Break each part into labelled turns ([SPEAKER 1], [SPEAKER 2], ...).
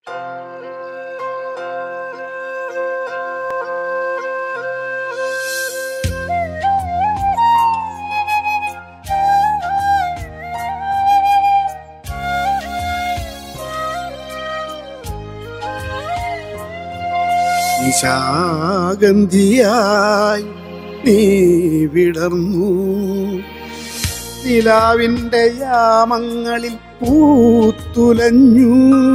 [SPEAKER 1] നിശാഗന്ധിയായി നീ വിടർന്നു നിലാവിന്റെ യാമങ്ങളിൽ പൂത്തുലഞ്ഞു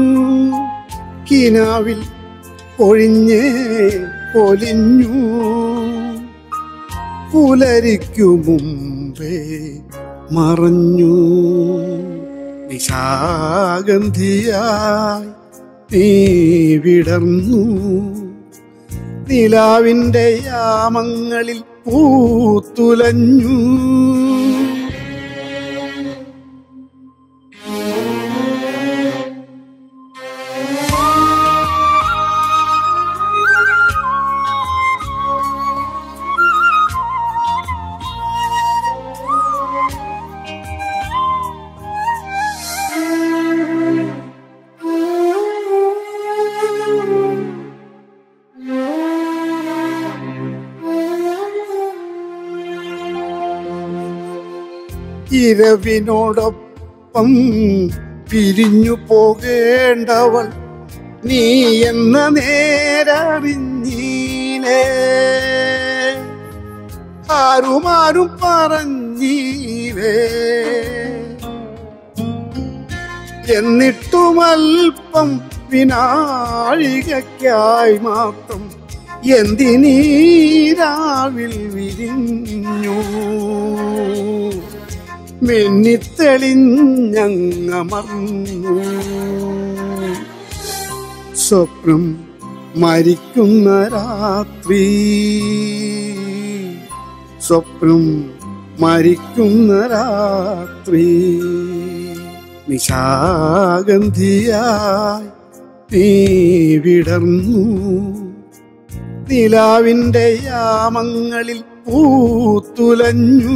[SPEAKER 1] കിനാവിൽ ഒഴിഞ്ഞേ പൊലിഞ്ഞു പുലരിക്കു മുമ്പേ മറഞ്ഞു നിശാഗന്ധിയായി നീ വിടർന്നു നിലാവിന്റെ യാമങ്ങളിൽ പൂത്തുലഞ്ഞു ഇരവിനോടൊപ്പം പിരിഞ്ഞു പോകേണ്ടവൾ നീ എന്ന നേരറിഞ്ഞീലേ ആരുമാരും പറഞ്ഞീലേ എന്നിട്ടുമൽപ്പം വിനാഴികയ്ക്കായി മാത്രം എന്തിനീരാവിൽ വിരിഞ്ഞു മിന്നിത്തെളിഞ്ഞങ്ങമർന്നു സ്വപ്നം മരിക്കുന്ന രാത്രി സ്വപ്നം മരിക്കുന്ന രാത്രി നിശാഗന്ധിയായി നീ വിടർന്നു നിലാവിന്റെ യാമങ്ങളിൽ പൂത്തുലഞ്ഞു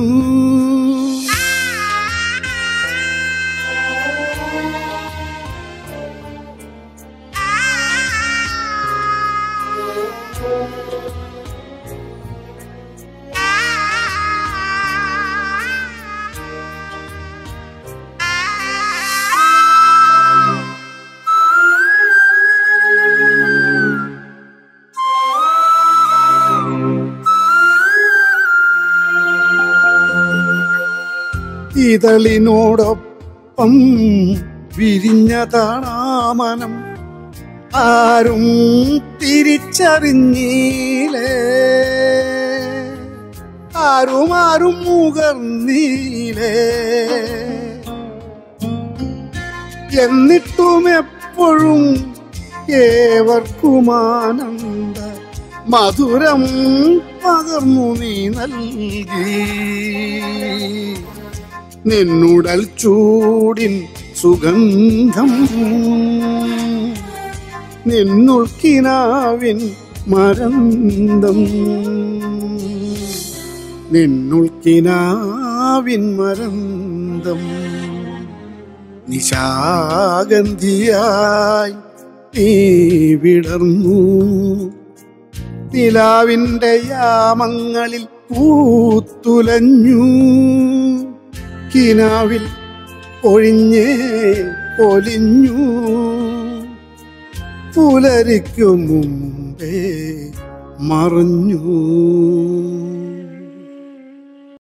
[SPEAKER 1] ഇതളിനോടൊപ്പം വിരിഞ്ഞതാണാമനം ആരും തിരിച്ചറിഞ്ഞീലേ ആരും ആരും മുകർന്നീലേ എന്നിട്ടും എപ്പോഴും ഏവർക്കും ആനന്ദ മധുരം പകർന്നു നീ നൽകി നിന്നുടൽ ചൂടിൻ സുഗന്ധം നിന്നുൾക്കിനാവിൻ മരന്തം നിന്നുൾക്കിനാവിൻ മരന്തം നിശാഗന്ധിയായി നീ വിടർന്നു നിലാവിന്റെ യാമങ്ങളിൽ പൂത്തുലഞ്ഞു കിനാവിൽ ഒഴിഞ്ഞേ പൊലിഞ്ഞു പുലരിക്കു മുമ്പേ മറഞ്ഞു